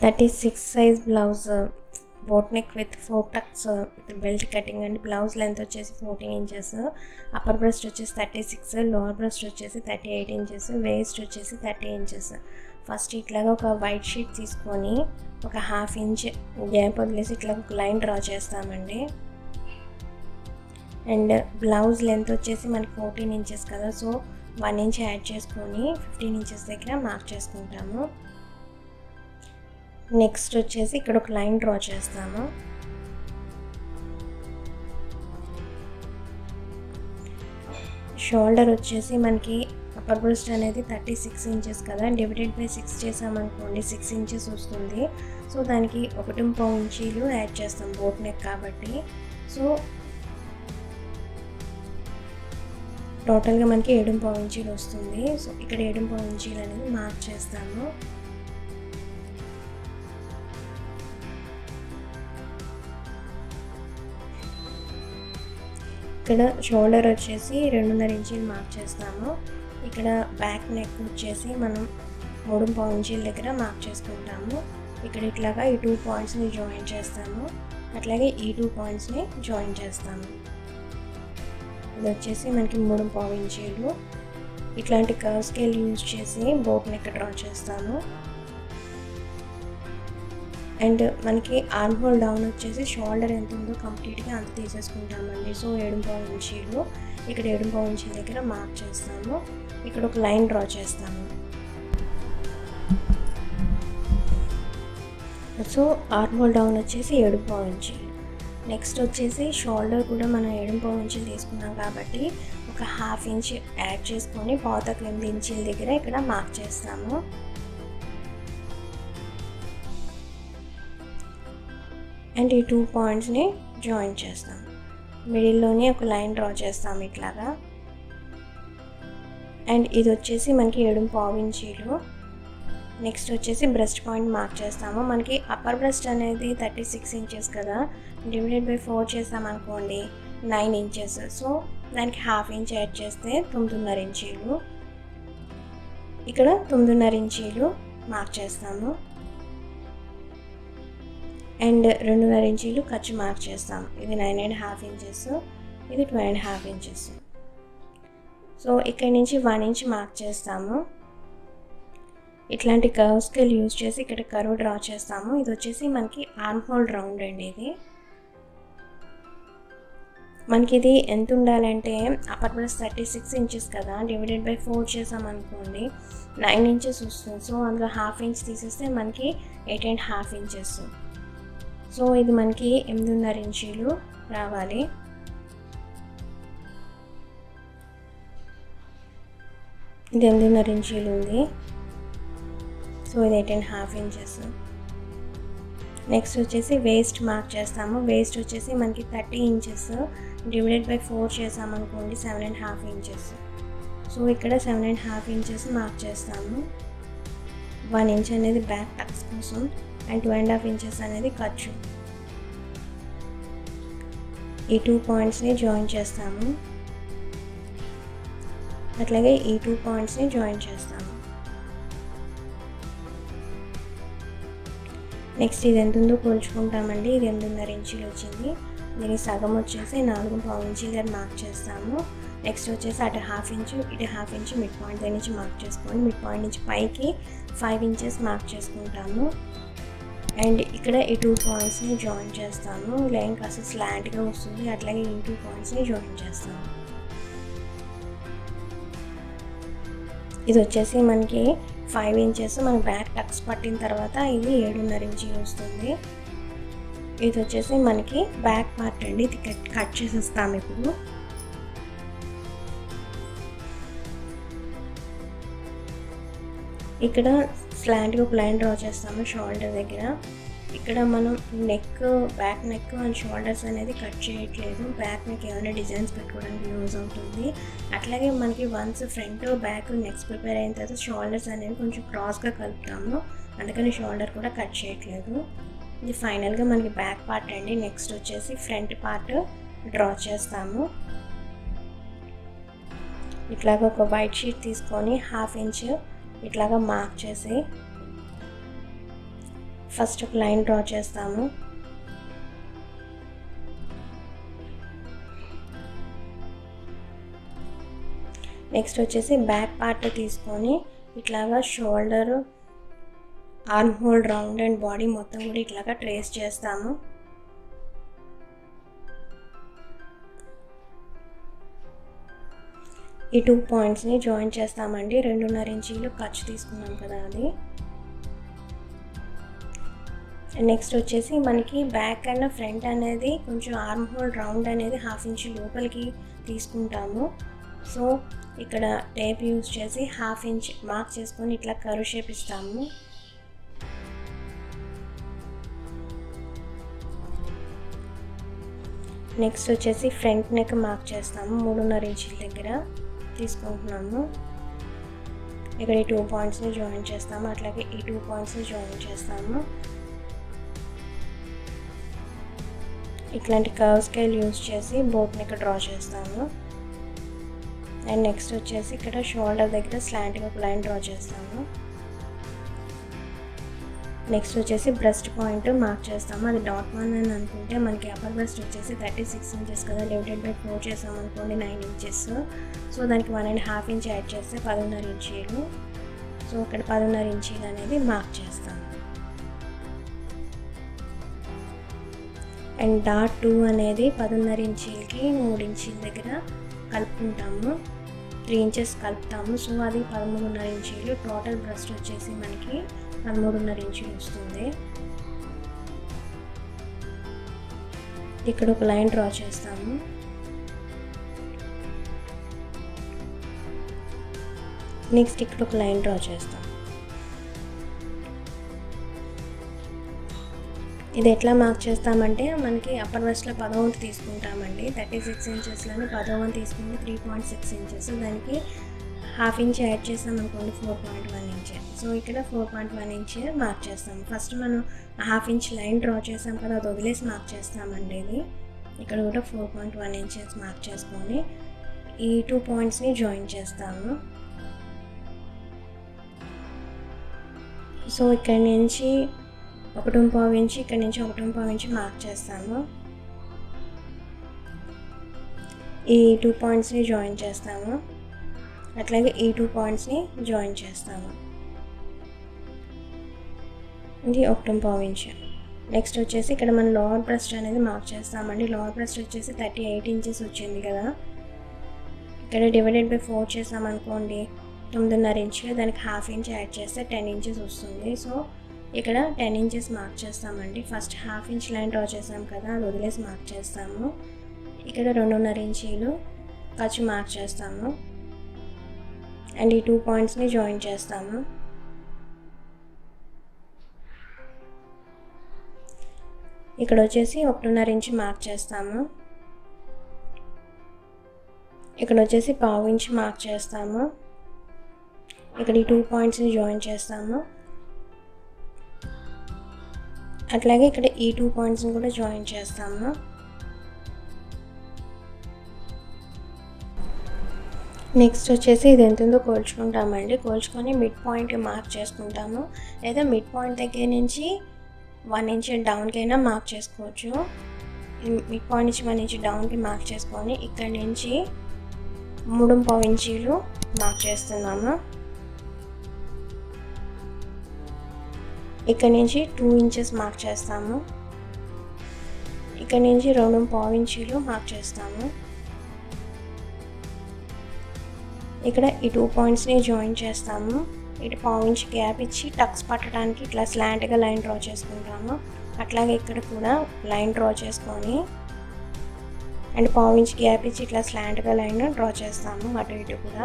thirty six size blouse boat neck with four tucks belt cutting and blouse length వచ్చేసి fourteen inches upper breast వచ్చేసి thirty six lower breast వచ్చేసి thirty eight inches waist వచ్చేసి thirty inches first ఇట్లాగా ఒక white sheet తీసుకొని ఒక half inch gap వదిలేసి ఇట్లా ఒక లైన్ డ్రా చేస్తామండి అండ్ బ్లౌజ్ లెంత్ వచ్చేసి మనకి ఫోర్టీన్ ఇంచెస్ కదా సో వన్ ఇంచ్ యాడ్ చేసుకొని ఫిఫ్టీన్ ఇంచెస్ దగ్గర మార్క్ చేసుకుంటాము నెక్స్ట్ వచ్చేసి ఇక్కడ ఒక లైన్ డ్రా చేస్తాము షోల్డర్ వచ్చేసి మనకి అప్పర్ బ్రెస్ట్ అనేది థర్టీ సిక్స్ ఇంచెస్ కదా డివైడెడ్ బై సిక్స్ చేసామనుకోండి సిక్స్ ఇంచెస్ వస్తుంది సో దానికి ఒకటి పావు ఇంచీలు యాడ్ చేస్తాం బోట్ నెక్ కాబట్టి సో టోటల్గా మనకి ఏడు పావు ఇంచీలు వస్తుంది సో ఇక్కడ ఏడు పావు ఇంచీలు అనేది మార్క్ చేస్తాము ఇక్కడ షోల్డర్ వచ్చేసి రెండున్నర ఇంచీలు మార్క్ చేస్తాము ఇక్కడ బ్యాక్ నెక్ వచ్చేసి మనం మూడు పావు ఇంచీల దగ్గర మార్క్ చేసుకుంటాము ఇక్కడ ఇట్లాగా ఈ టూ పాయింట్స్ని జాయిన్ చేస్తాము అట్లాగే ఈ టూ పాయింట్స్ని జాయిన్ చేస్తాము ఇది వచ్చేసి మనకి మూడు పావు ఇంచీలు ఇట్లాంటి కర్వ్ స్కేల్ యూజ్ చేసి బోట్ నెక్ డ్రా చేస్తాము అండ్ మనకి ఆర్మ్ హోల్ డౌన్ వచ్చేసి షోల్డర్ ఎంత ఉందో కంప్లీట్గా అంత తీసేసుకుంటామండి సో ఏడు పావు ఇంచీలు ఇక్కడ ఏడు పావు ఇంచీల దగ్గర మార్క్ చేస్తాము ఇక్కడ ఒక లైన్ డ్రా చేస్తాము సో ఆర్మ్ హోల్ డౌన్ వచ్చేసి ఏడు పావు ఇంచీలు నెక్స్ట్ వచ్చేసి షోల్డర్ కూడా మనం ఏడు పావు ఇంచులు తీసుకున్నాం కాబట్టి ఒక హాఫ్ ఇంచ్ యాడ్ చేసుకొని పాతకు ఎనిమిది ఇంచుల దగ్గర ఇక్కడ మార్క్ చేస్తాము అండ్ ఈ టూ పాయింట్స్ని జాయిన్ చేస్తాం మిడిల్లోనే ఒక లైన్ డ్రా చేస్తాం ఇట్లాగా అండ్ ఇది వచ్చేసి మనకి ఏడు పావు ఇంచీలు నెక్స్ట్ వచ్చేసి బ్రెస్ట్ పాయింట్ మార్క్ చేస్తాము మనకి అప్పర్ బ్రెస్ట్ అనేది థర్టీ సిక్స్ ఇంచెస్ కదా డివైడెడ్ బై ఫోర్ చేస్తామనుకోండి నైన్ ఇంచెస్ సో దానికి హాఫ్ ఇంచ్ యాడ్ చేస్తే తొమ్మిదిన్నర ఇంచీలు ఇక్కడ తొమ్మిదిన్నర ఇంచీలు మార్క్ చేస్తాము అండ్ రెండున్నర ఇంచీలు ఖర్చు మార్క్ చేస్తాం ఇది నైన్ అండ్ హాఫ్ ఇంచెస్ ఇది two and half inches so ఇక్కడి నుంచి వన్ ఇంచ్ మార్క్ చేస్తాము ఇట్లాంటి కర్వ్ స్కేల్ యూజ్ చేసి ఇక్కడ కర్వ్ డ్రా చేస్తాము ఇది వచ్చేసి మనకి ఆర్మ్ హోల్ రౌండ్ అండి ఇది మనకి ఇది ఎంత ఉండాలంటే upper plus thirty six inches కదా డివైడెడ్ బై ఫోర్ చేసామనుకోండి నైన్ ఇంచెస్ వస్తుంది సో అందులో హాఫ్ ఇంచ్ తీసేస్తే మనకి eight and half inches so ఇది మనకి ఎనిమిదిన్నర ఇంచీలు రావాలి ఇది ఎనిమిదిన్నర ఇంచీలు ఉంది సో ఇది eight and half inches next వచ్చేసి వేస్ట్ మార్క్ చేస్తాము వేస్ట్ వచ్చేసి మనకి thirty inches divided by four చేసామనుకోండి seven and half inches so ఇక్కడ seven and half inches mark చేస్తాము వన్ ఇంచ్ అనేది బ్యాక్ టక్స్ కోసం and two and half inches అనేది ఖర్చు ఈ టూ పాయింట్స్ని జాయిన్ చేస్తాము అట్లాగే ఈ టూ పాయింట్స్ని జాయిన్ చేస్తాము నెక్స్ట్ ఇది ఎంత ఉందో పోల్చుకుంటామండి ఇది ఎనిమిదిన్నర ఇంచులు వచ్చింది దీని సగం వచ్చేసి నాలుగు పావు ఇంచుల దగ్గర మార్క్ చేస్తాము నెక్స్ట్ వచ్చేసి అటు హాఫ్ ఇంచు ఇటు హాఫ్ ఇంచు మిడ్ పాయింట్ దగ్గర నుంచి మార్క్ చేసుకొని మిడ్ పాయింట్ నుంచి పైకి ఫైవ్ ఇంచెస్ మార్క్ చేసుకుంటాము అండ్ ఇక్కడ ఈ టూ పాయింట్స్ని జాయిన్ చేస్తాము లైన్ కాస్త స్లాంట్గా వస్తుంది అట్లాగే ఈ టూ పాయింట్స్ని జాయిన్ చేస్తాము ఇది వచ్చేసి మనకి ఫైవ్ ఇంచెస్ మన బ్యాక్ టక్స్ పట్టిన తర్వాత ఇది ఏడున్నర ఇంచీలు వస్తుంది ఇది వచ్చేసి మనకి బ్యాక్ పార్ట్ అండి ఇది కట్ కట్ చేసేస్తాము ఇప్పుడు ఇక్కడ స్లాంట్గా ఒక లైన్ డ్రా చేస్తాము షోల్డర్ దగ్గర ఇక్కడ మనం neck back neck and shoulders అనేది కట్ చేయట్లేదు బ్యాక్ నెక్ ఏమైనా డిజైన్స్ పెట్టుకోవడానికి యూజ్ అవుతుంది అట్లాగే మనకి once front back necks prepare అయిన తర్వాత షోల్డర్స్ అనేవి కొంచెం క్రాస్గా కలుపుతాము అందుకని షోల్డర్ కూడా కట్ చేయట్లేదు ఇది ఫైనల్గా మనకి బ్యాక్ పార్ట్ అండి నెక్స్ట్ వచ్చేసి ఫ్రంట్ పార్ట్ డ్రా చేస్తాము ఇట్లాగ ఒక వైట్ షీట్ తీసుకొని హాఫ్ ఇంచ్ ఇట్లాగా మార్క్ చేసి ఫస్ట్ ఒక లైన్ డ్రా చేస్తాము నెక్స్ట్ వచ్చేసి బ్యాక్ పార్ట్ తీసుకొని ఇట్లాగా shoulder arm hole round and body మొత్తం కూడా ఇట్లాగా ట్రేస్ చేస్తాము ఈ టూ పాయింట్స్ని జాయిన్ చేస్తామండి రెండున్నర ఇంచీలు ఖర్చు తీసుకున్నాం కదా అది నెక్స్ట్ వచ్చేసి మనకి బ్యాక్ అండ్ ఫ్రంట్ అనేది కొంచెం ఆర్మ్ హోల్ రౌండ్ అనేది హాఫ్ ఇంచ్ లోపలికి తీసుకుంటాము సో ఇక్కడ టేప్ యూజ్ చేసి హాఫ్ ఇంచ్ మార్క్ చేసుకొని ఇట్లా కరు షేప్ ఇస్తాము నెక్స్ట్ వచ్చేసి ఫ్రంట్ నెక్ మార్క్ చేస్తాము మూడున్నర ఇంచుల దగ్గర తీసుకుంటున్నాము ఇక్కడ ఈ టూ పాయింట్స్ని జాయిన్ చేస్తాము అట్లాగే ఈ టూ పాయింట్స్ని జాయిన్ చేస్తాము ఇట్లాంటి కర్వ్ స్కేల్ యూజ్ చేసి బోట్ని ఇక్కడ డ్రా చేస్తాము అండ్ నెక్స్ట్ వచ్చేసి ఇక్కడ షోల్డర్ దగ్గర స్లాంట్గా ఒక లైన్ డ్రా చేస్తాము నెక్స్ట్ వచ్చేసి బ్రెస్ట్ పాయింట్ మార్క్ చేస్తాము అది డాట్ వన్ అని అనుకుంటే మనకి అప్పర్ బ్రెస్ట్ వచ్చేసి థర్టీ సిక్స్ ఇంచెస్ కదా డివైడెడ్ బై ఫోర్ చేసాం అనుకోండి నైన్ ఇంచెస్ సో దానికి one and half inch add చేస్తే పదిన్నర ఇంచీలు సో ఇక్కడ పదిన్నర ఇంచీలు అనేది మార్క్ చేస్తాము అండ్ డాట్ టూ అనేది పదిన్నర ఇంచీలకి మూడు ఇంచీల దగ్గర కలుపుకుంటాము త్రీ ఇంచెస్ కలుపుతాము సో అది పదమూడున్నర ఇంచీలు టోటల్ బ్రెస్ట్ వచ్చేసి మనకి పదమూడున్నర ఇంచీలు వస్తుంది ఇక్కడ ఒక లైన్ డ్రా చేస్తాము నెక్స్ట్ ఇక్కడ ఒక లైన్ డ్రా చేస్తాం ఇది ఎట్లా మార్క్ చేస్తామంటే మనకి అప్పర్ వెస్ట్లో పదవంతు తీసుకుంటామండి థర్టీ సిక్స్ ఇంచెస్లోని పదవంతు తీసుకుంటే త్రీ పాయింట్ సిక్స్ ఇంచెస్ దానికి హాఫ్ ఇంచ్ యాడ్ చేస్తాం అనుకోండి four point one inch so ఇక్కడ four point one inch mark చేస్తాం ఫస్ట్ మనం హాఫ్ ఇంచ్ లైన్ డ్రా చేసాం కదా అది వదిలేసి మార్క్ చేస్తామండి ఇది ఇక్కడ కూడా four point one inches mark చేసుకొని ఈ టూ పాయింట్స్ని జాయిన్ చేస్తాము సో ఇక్కడ నుంచి ఒకటి పావు ఇంచి ఇక్కడ నుంచి ఒకటి పావు ఇంచి మార్క్ చేస్తాము ఈ టూ పాయింట్స్ని జాయిన్ చేస్తాము అట్లాగే ఈ టూ పాయింట్స్ని జాయిన్ చేస్తాము ఇది ఒకటి పావు ఇంచు నెక్స్ట్ వచ్చేసి ఇక్కడ మనం లోవర్ బ్రెస్ట్ అనేది మార్క్ చేస్తామండి లోవర్ బ్రెస్ట్ వచ్చేసి థర్టీ ఎయిట్ ఇంచెస్ వచ్చింది కదా ఇక్కడ డివైడెడ్ బై ఫోర్ చేసామనుకోండి తొమ్మిదిన్నర ఇంచులు దానికి హాఫ్ ఇంచ్ యాడ్ చేస్తే టెన్ ఇంచెస్ వస్తుంది సో ఇక్కడ టెన్ ఇంచెస్ మార్క్ చేస్తామండి first half inch line draw చేసాం కదా అది వదిలేసి మార్క్ చేస్తాము ఇక్కడ రెండున్నర ఇంచీలు ఖర్చు మార్క్ చేస్తాము అండ్ ఈ టూ పాయింట్స్ని జాయిన్ చేస్తాము ఇక్కడ వచ్చేసి ఒకటిన్నర ఇంచ్ మార్క్ చేస్తాము ఇక్కడ వచ్చేసి పావు ఇంచ్ మార్క్ చేస్తాము ఇక్కడ ఈ టూ పాయింట్స్ని జాయిన్ చేస్తాము అట్లాగే ఇక్కడ ఈ టూ పాయింట్స్ని కూడా జాయిన్ చేస్తాము నెక్స్ట్ వచ్చేసి ఇది ఎంత ఉందో కోల్చుకుంటామండి కోల్చుకొని మిడ్ పాయింట్ మార్క్ చేసుకుంటాము లేదా మిడ్ పాయింట్ దగ్గర నుంచి వన్ ఇంచ్ డౌన్కి అయినా మార్క్ చేసుకోవచ్చు మిడ్ పాయింట్ నుంచి వన్ ఇంచ్ డౌన్కి మార్క్ చేసుకొని ఇక్కడ నుంచి మూడు పావు ఇంచీలు మార్క్ చేస్తున్నాము ఇక్కడ నుంచి టూ ఇంచెస్ మార్క్ చేస్తాము ఇక్కడ నుంచి రెండు పావు ఇంచీలు మార్క్ చేస్తాము ఇక్కడ ఈ టూ పాయింట్స్ని జాయిన్ చేస్తాము ఇటు పావు ఇంచ్ గ్యాప్ ఇచ్చి టక్స్ పట్టడానికి ఇట్లా స్లాంట్గా లైన్ డ్రా చేసుకుంటాము అట్లాగే ఇక్కడ కూడా లైన్ డ్రా చేసుకొని అండ్ పావు ఇంచ్ గ్యాప్ ఇచ్చి ఇట్లా స్లాంట్గా లైన్ డ్రా చేస్తాము అటు ఇటు కూడా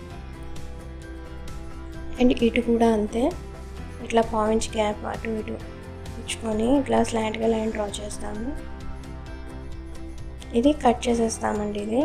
అండ్ ఇటు కూడా అంతే ఇట్లా పావు ఇంచ్ గ్యాప్ అటు ఇటు ఇచ్చుకొని ఇట్లా స్లాంట్గా లైన్ డ్రా చేస్తాము ఇది కట్ చేసేస్తామండి ఇది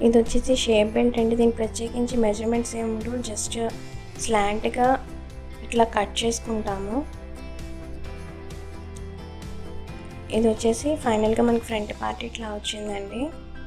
ఇది వచ్చేసి షేప్ బెల్ట్ అండి దీనికి ప్రత్యేకించి మెజర్మెంట్స్ ఏమి ఉండవు జస్ట్ స్లాంట్గా ఇట్లా కట్ చేసుకుంటాము ఇది వచ్చేసి ఫైనల్గా మనకి ఫ్రంట్ పార్ట్ ఇట్లా వచ్చిందండి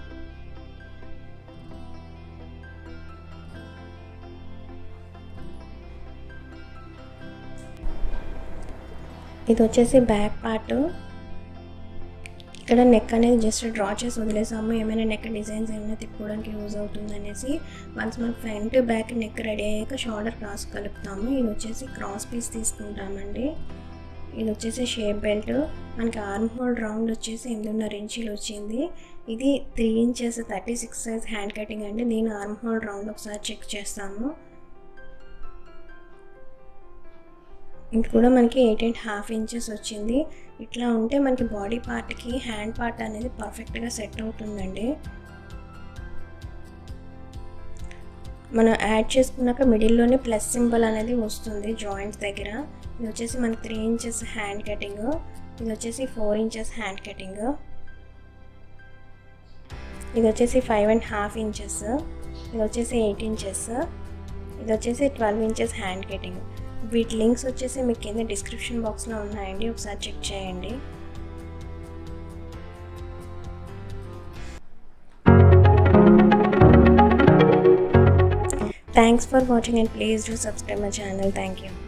ఇది వచ్చేసి బ్యాక్ పార్ట్ ఇక్కడ నెక్ అనేది జస్ట్ డ్రా చేసి వదిలేసాము ఏమైనా నెక్ డిజైన్స్ ఏమైనా తిప్పుకోవడానికి యూజ్ అవుతుంది అనేసి వన్స్ మనకి ఫ్రంట్ బ్యాక్ నెక్ రెడీ అయ్యాక షోల్డర్ క్రాస్ కలుపుతాము ఇది వచ్చేసి క్రాస్ పీస్ తీసుకుంటామండి ఇది వచ్చేసి షేప్ బెల్ట్ మనకి ఆర్మ్ హోల్ రౌండ్ వచ్చేసి ఎనిమిదిన్నర ఇంచీలు వచ్చింది ఇది three inches thirty six size hand cutting అండి దీని ఆర్మ్ హోల్ రౌండ్ ఒకసారి చెక్ చేస్తాము ఇది కూడా మనకి ఎయిట్ అండ్ హాఫ్ ఇంచెస్ వచ్చింది ఇట్లా ఉంటే మనకి బాడీ పార్ట్కి హ్యాండ్ పార్ట్ అనేది పర్ఫెక్ట్గా సెట్ అవుతుందండి మనం యాడ్ చేసుకున్నాక మిడిల్లోనే ప్లస్ సింబల్ అనేది వస్తుంది జాయింట్స్ దగ్గర ఇది వచ్చేసి మనకి త్రీ ఇంచెస్ హ్యాండ్ కటింగ్ ఇది వచ్చేసి ఫోర్ ఇంచెస్ హ్యాండ్ కటింగ్ ఇది వచ్చేసి ఫైవ్ అండ్ హాఫ్ ఇంచెస్ ఇది వచ్చేసి ఎయిట్ ఇంచెస్ ఇది వచ్చేసి ట్వెల్వ్ ఇంచెస్ హ్యాండ్ కటింగ్ వీటి లింక్స్ వచ్చేసి మీకు కింద డిస్క్రిప్షన్ బాక్స్లో ఉన్నాయండి ఒకసారి చెక్ చేయండి thanks for watching and please do subscribe my channel thank you